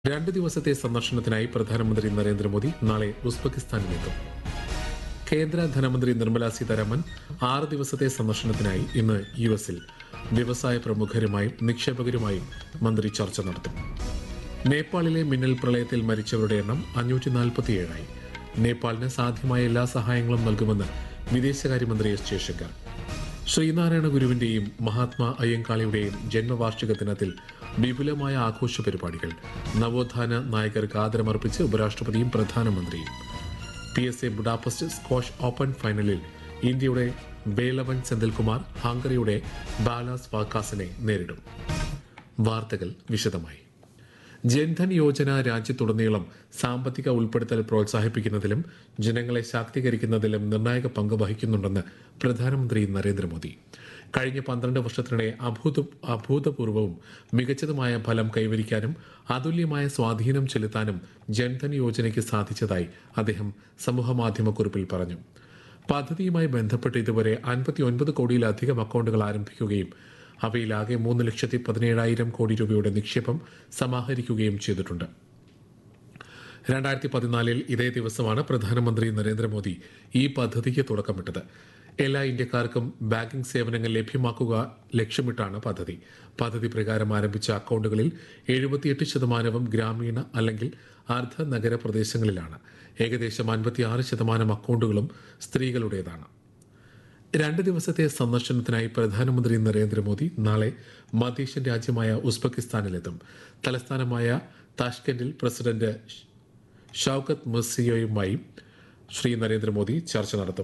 രണ്ട് ദിവസത്തെ സന്ദർശനത്തിനായി പ്രധാനമന്ത്രി നരേന്ദ്രമോദി നാളെ ഉസ്ബെക്കിസ്ഥാനിലെത്തും കേന്ദ്ര ധനമന്ത്രി നിർമ്മല സീതാരാമൻ ആറ് ദിവസത്തെ സന്ദർശനത്തിനായി ഇന്ന് യു എസിൽ വ്യവസായ പ്രമുഖരുമായും നിക്ഷേപകരുമായും മന്ത്രി ചർച്ച നടത്തും നേപ്പാളിലെ മിന്നൽ പ്രളയത്തിൽ മരിച്ചവരുടെ എണ്ണം അഞ്ഞൂറ്റി നാൽപ്പത്തിയേഴായി നേപ്പാളിന് സാധ്യമായ എല്ലാ സഹായങ്ങളും നൽകുമെന്ന് വിദേശകാര്യമന്ത്രി എസ് ജയശങ്കർ ശ്രീനാരായണ ഗുരുവിന്റെയും മഹാത്മാ അയ്യങ്കാളിയുടെയും ജന്മവാർഷിക ദിനത്തിൽ വിപുലമായ ആഘോഷ പരിപാടികൾ നവോത്ഥാന നായകർക്ക് ആദരമർപ്പിച്ച് ഉപരാഷ്ട്രപതിയും പ്രധാനമന്ത്രിയും P S A Budapest squash open ഫൈനലിൽ ഇന്ത്യയുടെ വേലവൻ സെന്തിൽകുമാർ ഹംഗറിയുടെ ബാലാസ് വാക്കാസിനെ നേരിടും വാർത്തകൾ വിശദമായി ജൻധൻ യോജന രാജ്യത്തുടനീളം സാമ്പത്തിക ഉൾപ്പെടുത്തൽ പ്രോത്സാഹിപ്പിക്കുന്നതിലും ജനങ്ങളെ ശാക്തീകരിക്കുന്നതിലും നിർണായക പങ്ക് വഹിക്കുന്നുണ്ടെന്ന് പ്രധാനമന്ത്രി നരേന്ദ്രമോദി കഴിഞ്ഞ പന്ത്രണ്ട് വർഷത്തിനിടെ അഭൂത അഭൂതപൂർവവും മികച്ചതുമായ ഫലം കൈവരിക്കാനും അതുല്യമായ സ്വാധീനം ചെലുത്താനും ജൻധൻ യോജനയ്ക്ക് സാധിച്ചതായി അദ്ദേഹം സമൂഹമാധ്യമക്കുറിപ്പിൽ പറഞ്ഞു പദ്ധതിയുമായി ബന്ധപ്പെട്ട് ഇതുവരെ അൻപത്തിയൊൻപത് കോടിയിലധികം അക്കൗണ്ടുകൾ ആരംഭിക്കുകയും അവയിലാകെ മൂന്ന് ലക്ഷത്തി പതിനേഴായിരം കോടി രൂപയുടെ നിക്ഷേപം സമാഹരിക്കുകയും ചെയ്തിട്ടുണ്ട് രണ്ടായിരത്തി പതിനാലിൽ ഇതേ ദിവസമാണ് പ്രധാനമന്ത്രി നരേന്ദ്രമോദി ഈ പദ്ധതിക്ക് തുടക്കമിട്ടത് എല്ലാ ഇന്ത്യക്കാർക്കും ബാങ്കിംഗ് സേവനങ്ങൾ ലഭ്യമാക്കുക ലക്ഷ്യമിട്ടാണ് പദ്ധതി പദ്ധതി പ്രകാരം ആരംഭിച്ച അക്കൗണ്ടുകളിൽ എഴുപത്തിയെട്ട് ശതമാനവും ഗ്രാമീണ അല്ലെങ്കിൽ അർദ്ധ നഗര പ്രദേശങ്ങളിലാണ് ഏകദേശം അൻപത്തിയാറ് ശതമാനം അക്കൗണ്ടുകളും സ്ത്രീകളുടേതാണ് രണ്ട് ദിവസത്തെ സന്ദർശനത്തിനായി പ്രധാനമന്ത്രി നരേന്ദ്രമോദി നാളെ മധ്യേഷ്യൻ രാജ്യമായ ഉസ്ബെക്കിസ്ഥാനിലെത്തും തലസ്ഥാനമായ താഷ്കെൻഡിൽ പ്രസിഡന്റ് ഷൌക്കത്ത് മുർസിയോയുമായി ശ്രീ നരേന്ദ്രമോദി ചർച്ച നടത്തും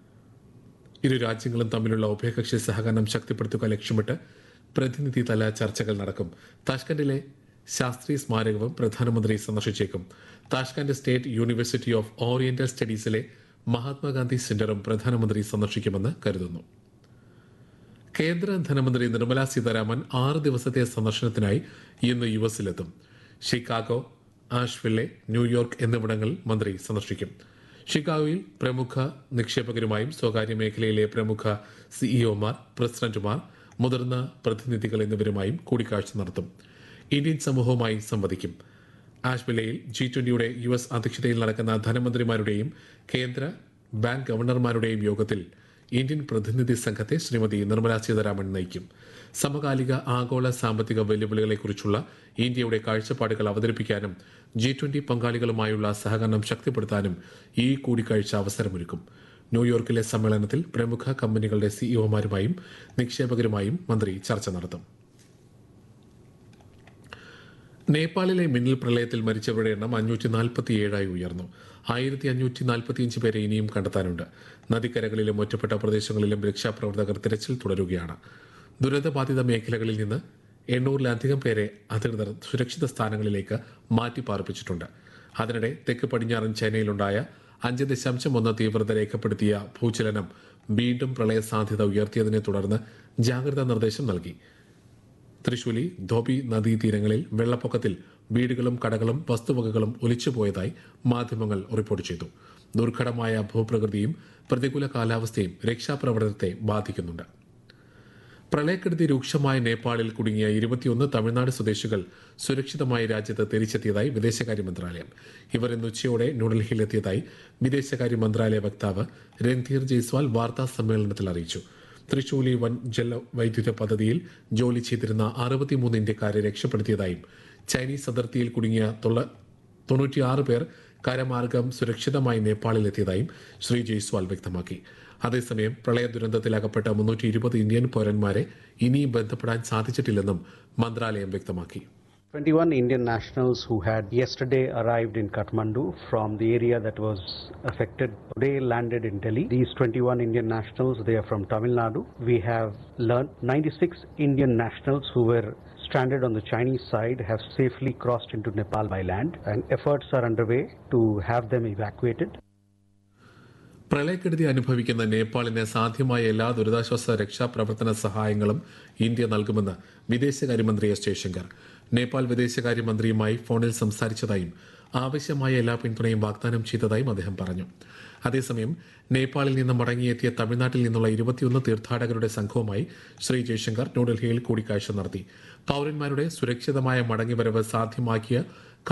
ഇരു രാജ്യങ്ങളും തമ്മിലുള്ള ഉഭയകക്ഷി സഹകരണം ശക്തിപ്പെടുത്തുക ലക്ഷ്യമിട്ട് പ്രതിനിധിതല ചർച്ചകൾ നടക്കും താഷ്കണ്ടിലെ ശാസ്ത്രീയ സ്മാരകവും പ്രധാനമന്ത്രി സന്ദർശിച്ചേക്കും Tashkent state university of oriental സ്റ്റഡീസിലെ Mahatma Gandhi സെന്ററും പ്രധാനമന്ത്രി സന്ദർശിക്കുമെന്ന് കരുതുന്നു കേന്ദ്ര ധനമന്ത്രി നിർമ്മല സീതാരാമൻ ആറ് ദിവസത്തെ സന്ദർശനത്തിനായി ഇന്ന് യു എസിലെത്തും ഷിക്കാഗോ ആഷ്വില്ലെ ന്യൂയോർക്ക് എന്നിവിടങ്ങളിൽ മന്ത്രി സന്ദർശിക്കും ഷിക്കാഗോയിൽ പ്രമുഖ നിക്ഷേപകരുമായും സ്വകാര്യ മേഖലയിലെ പ്രമുഖ സിഇഒമാർ പ്രസിഡന്റുമാർ മുതിർന്ന പ്രതിനിധികൾ എന്നിവരുമായും കൂടിക്കാഴ്ച നടത്തും ഇന്ത്യൻ സമൂഹവുമായി സംവദിക്കും ആഷ്വില്ലയിൽ ജി ട്വന്റിയുടെ യു എസ് അധ്യക്ഷതയിൽ നടക്കുന്ന ധനമന്ത്രിമാരുടെയും കേന്ദ്ര ബാങ്ക് ഗവർണർമാരുടെയും യോഗത്തിൽ ഇന്ത്യൻ പ്രതിനിധി സംഘത്തെ ശ്രീമതി നിർമ്മലാ സീതാരാമൻ നയിക്കും സമകാലിക ആഗോള സാമ്പത്തിക വെല്ലുവിളികളെക്കുറിച്ചുള്ള ഇന്ത്യയുടെ കാഴ്ചപ്പാടുകൾ അവതരിപ്പിക്കാനും ജി ട്വന്റി പങ്കാളികളുമായുള്ള സഹകരണം ശക്തിപ്പെടുത്താനും ഈ കൂടിക്കാഴ്ച അവസരമൊരുക്കും ന്യൂയോർക്കിലെ സമ്മേളനത്തിൽ പ്രമുഖ കമ്പനികളുടെ സിഇഒമാരുമായും നിക്ഷേപകരുമായും മന്ത്രി ചർച്ച നടത്തും നേപ്പാളിലെ മിന്നൽ പ്രളയത്തിൽ മരിച്ചവരുടെ എണ്ണം അഞ്ഞൂറ്റി നാൽപ്പത്തിയേഴായി ഉയർന്നു ആയിരത്തി അഞ്ഞൂറ്റി നാൽപ്പത്തിയഞ്ച് പേരെ ഇനിയും കണ്ടെത്താനുണ്ട് നദിക്കരകളിലും ഒറ്റപ്പെട്ട പ്രദേശങ്ങളിലും രക്ഷാപ്രവർത്തകർ തിരച്ചിൽ തുടരുകയാണ് ദുരിതബാധിത മേഖലകളിൽ നിന്ന് എണ്ണൂറിലധികം പേരെ അധികൃതർ സുരക്ഷിത സ്ഥാനങ്ങളിലേക്ക് മാറ്റി പാർപ്പിച്ചിട്ടുണ്ട് അതിനിടെ തെക്ക് പടിഞ്ഞാറൻ ചൈനയിലുണ്ടായ അഞ്ച് ദശാംശം ഒന്ന് തീവ്രത രേഖപ്പെടുത്തിയ ഭൂചലനം വീണ്ടും പ്രളയ സാധ്യത ഉയർത്തിയതിനെ തുടർന്ന് ജാഗ്രതാ നിർദ്ദേശം നൽകി തൃശൂലി ധോബി നദീതീരങ്ങളിൽ വെള്ളപ്പൊക്കത്തിൽ വീടുകളും കടകളും വസ്തുവകകളും ഒലിച്ചുപോയതായി മാധ്യമങ്ങൾ റിപ്പോർട്ട് ചെയ്തു ദുർഘടമായ ഭൂപ്രകൃതിയും പ്രതികൂല കാലാവസ്ഥയും രക്ഷാപ്രവർത്തനത്തെ ബാധിക്കുന്നുണ്ട് പ്രളയക്കെടുതി രൂക്ഷമായ നേപ്പാളിൽ കുടുങ്ങിയ ഇരുപത്തിയൊന്ന് തമിഴ്നാട് സ്വദേശികൾ സുരക്ഷിതമായി രാജ്യത്ത് തിരിച്ചെത്തിയതായി വിദേശകാര്യ മന്ത്രാലയം ഇവർ ഇന്ന് ഉച്ചയോടെ ന്യൂഡൽഹിയിലെത്തിയതായി വിദേശകാര്യ മന്ത്രാലയ വക്താവ് രൺധീർ ജയ്സ്വാൾ വാർത്താ സമ്മേളനത്തിൽ അറിയിച്ചു തൃശൂലി വൻ ജല വൈദ്യുത പദ്ധതിയിൽ ജോലി ചെയ്തിരുന്ന അറുപത്തിമൂന്ന് ഇന്ത്യക്കാരെ രക്ഷപ്പെടുത്തിയതായും ചൈനീസ് അതിർത്തിയിൽ കുടുങ്ങിയ തൊള്ള- തൊണ്ണൂറ്റിയാറ് പേർ കരമാർഗം സുരക്ഷിതമായി നേപ്പാളിലെത്തിയതായും ശ്രീ ജയ്സ്വാൾ വ്യക്തമാക്കി അതേസമയം പ്രളയ ദുരന്തത്തിൽ അകപ്പെട്ട മുന്നൂറ്റി ഇരുപത് ഇന്ത്യൻ പൗരന്മാരെ ഇനിയും ബന്ധപ്പെടാൻ സാധിച്ചിട്ടില്ലെന്നും മന്ത്രാലയം വ്യക്തമാക്കി 21 Indian nationals who had yesterday arrived in Kathmandu from the area that was affected today landed in Delhi. These 21 Indian nationals, they are from Tamil Nadu. We have learned 96 Indian nationals who were stranded on the Chinese side have safely crossed into Nepal by land and efforts are underway to have them evacuated. പ്രളയക്കെടുതി അനുഭവിക്കുന്ന നേപ്പാളിന് സാധ്യമായ എല്ലാ ദുരിതാശ്വാസ രക്ഷാപ്രവർത്തന സഹായങ്ങളും India നൽകുമെന്ന് വിദേശകാര്യമന്ത്രി S Jaishankar Nepal വിദേശകാര്യമന്ത്രിയുമായി ഫോണിൽ സംസാരിച്ചതായും ആവശ്യമായ എല്ലാ പിന്തുണയും വാഗ്ദാനം ചെയ്തതായും അദ്ദേഹം പറഞ്ഞു അതേസമയം നേപ്പാളിൽ നിന്ന് മടങ്ങിയെത്തിയ തമിഴ്നാട്ടിൽ നിന്നുള്ള ഇരുപത്തിയൊന്ന് തീർത്ഥാടകരുടെ സംഘവുമായി ശ്രീ ജയശങ്കർ ന്യൂഡൽഹിയിൽ കൂടിക്കാഴ്ച നടത്തി പൌരന്മാരുടെ സുരക്ഷിതമായ മടങ്ങിവരവ് സാധ്യമാക്കിയ